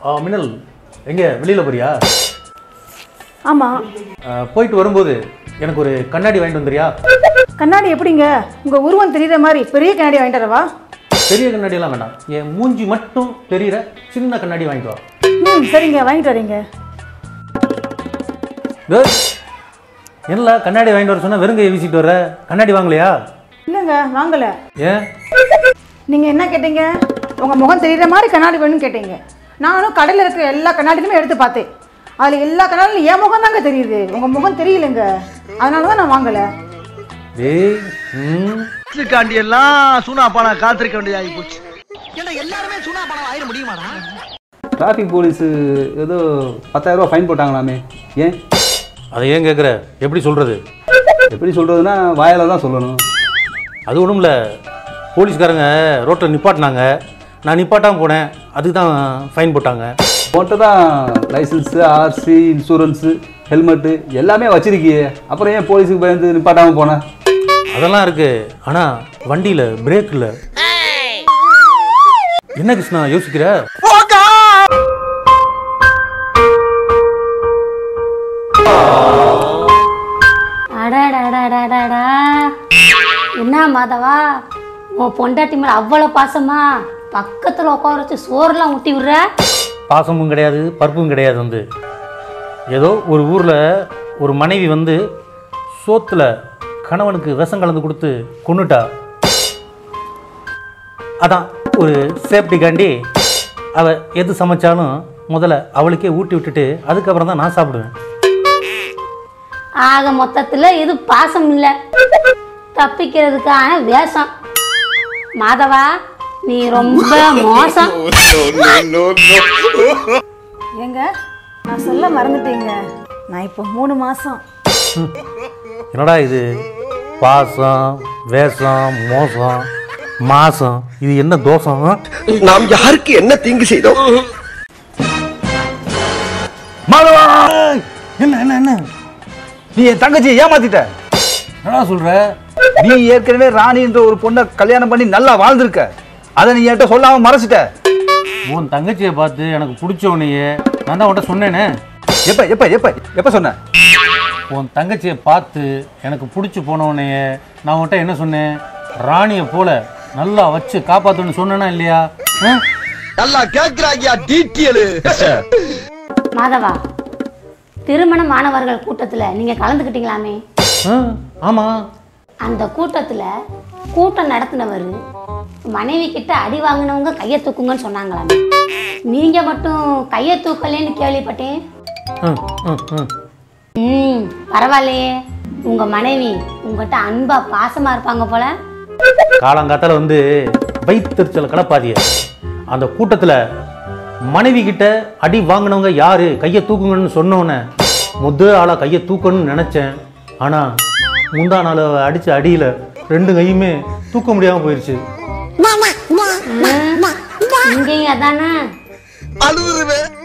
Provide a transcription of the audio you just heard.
ஆ மின்னல் எங்கே வெளியில் போறியா ஆமாம் ஆ, போயிட்டு வரும்போது எனக்கு ஒரு கண்ணாடி வாங்கிட்டு வந்துறியா கண்ணாடி எப்படிங்க உங்கள் உருவம் தெரியுற மாதிரி பெரிய கண்ணாடி வாங்கிட்டு வரவா பெரிய கண்ணாடியெல்லாம் வேண்டாம் என் மூஞ்சி மட்டும் தெரியிற சின்ன கண்ணாடி வாங்கிட்டு வா ம் சரிங்க வாங்கிட்டு வரீங்க டேய், என்னல கண்ணாடி வாங்கிட்டு வர சொன்னா வெறுங்கையை வீசிட்டு வர கண்ணாடி வாங்கலையா இல்லைங்க வாங்கலை ஏன் நீங்கள் என்ன கேட்டீங்க உங்கள் முகம் தெரியுற மாதிரி கண்ணாடி வேணும்னு கேட்டீங்க நானும் கடையில் இருக்கிற எல்லா கண்ணாடியுமே எடுத்து பார்த்தேன் அதில் எல்லா கண்ணாடியும் என் முகம் தாங்க தெரியுது உங்கள் முகம் தெரியலங்க அதனால தான் நான் வாங்கலை டேய் ம் காண்டி எல்லாம் சூனா பானா காத்திருக்க வேண்டியதாகி போச்சு ஏன்னா எல்லாருமே சூனா பானம் ஆயிட முடியுமாடா டிராஃபிக் போலீஸு ஏதோ பத்தாயிரரூபா ஃபைன் போட்டாங்களாமே ஏன் அதை ஏன் கேட்குற எப்படி சொல்கிறது எப்படி சொல்கிறதுனா வாயால் தான் சொல்லணும் அது ஒன்றும் இல்லை போலீஸ்காரங்க ரோட்டில் நிப்பாட்டினாங்க நான் நிப்பாட்டாமல் போனேன் அதுக்கு தான் ஃபைன் போட்டாங்க போட்டு தான் லைசன்ஸு ஆர்சி இன்சூரன்ஸு ஹெல்மெட்டு எல்லாமே வச்சிருக்கியே அப்புறம் ஏன் போலீஸுக்கு பயந்து நிப்பாட்டாமல் போனேன் அதெல்லாம் இருக்கு ஆனால் வண்டியில் பிரேக் இல்லை என்ன கிருஷ்ணா யோசிக்கிற அடடடடடடா என்ன மாதவா உன் பொண்டாட்டி மேலே அவ்வளோ பாசமா பக்கத்தில் உட்கார வச்சு சோறுலாம் ஊட்டி விடுற பாசமும் கிடையாது பருப்பும் கிடையாது வந்து ஏதோ ஒரு ஊரில் ஒரு மனைவி வந்து சோத்தில் கணவனுக்கு விஷம் கலந்து கொடுத்து கொன்னுட்டா அதான் ஒரு சேஃப்டிக்காண்டி அவள் எது சமைச்சாலும் முதல்ல அவளுக்கே ஊட்டி விட்டுட்டு அதுக்கப்புறம் தான் நான் சாப்பிடுவேன் ஆக மொத்தத்தில் இது பாசம் இல்லை தப்பிக்கிறதுக்கான வேஷம் மாதவா நீ ரொம்ப மோசம் ஏங்க நான் சொல்ல மறந்துட்டேங்க நான் இப்போ மூணு மாதம் என்னடா இது பாசம் வேஷம் மோசம் மாசம் இது என்ன தோஷம் நாம் யாருக்கு என்ன தீங்கு செய்தோம் மாதவா என்ன என்ன என்ன நீ என் தங்கச்சியை ஏமாத்திட்ட என்னடா சொல்ற நீ ஏற்கனவே ராணின்ற ஒரு பொண்ணை கல்யாணம் பண்ணி நல்லா வாழ்ந்திருக்க அதை நீ என்கிட்ட சொல்லாம மறைச்சிட்ட உன் தங்கச்சியை பார்த்து எனக்கு பிடிச்ச உன்னையே நான் தான் உன்கிட்ட சொன்னேனே எப்ப எப்ப எப்ப எப்ப சொன்ன உன் தங்கச்சியை பார்த்து எனக்கு பிடிச்சி போனவனையே நான் உன்கிட்ட என்ன சொன்னேன் ராணியை போல நல்லா வச்சு காப்பாற்றணும்னு சொன்னேனா இல்லையா ஆ? நல்லா கேக்குறாங்கயா டீட்டியலு மாதவா திருமண மாணவர்கள் கூட்டத்தில் நீங்கள் கலந்துக்கிட்டீங்களாமே ஆ, ஆமா அந்த கூட்டத்தில் கூட்டம் நடத்தினவர் மனைவி கிட்ட அடி வாங்கினவங்க கையை தூக்குங்கன்னு சொன்னாங்களாமே நீங்கள் மட்டும் கையை தூக்கலேன்னு கேள்விப்பட்டேன் ஆ, ஆ, ஆ. ம் பரவாயில்லையே உங்கள் மனைவி உங்ககிட்ட அன்பா பாசமாக இருப்பாங்க போல காலங்காத்தால வந்து வைத்தறிச்சல கலப்பாதிய அந்த கூட்டத்தில் மனைவி கிட்ட அடி வாங்கினவங்க யாரு கையை தூக்குங்கன்னு சொன்னோன்னே முத ஆளா கையை தூக்கணும்னு நினைச்சேன் ஆனா முந்தா நாள் அவ அடிச்ச அடியில ரெண்டு கையுமே தூக்க முடியாம போயிருச்சு இங்கேயும் அதானே அழுதுருவேன்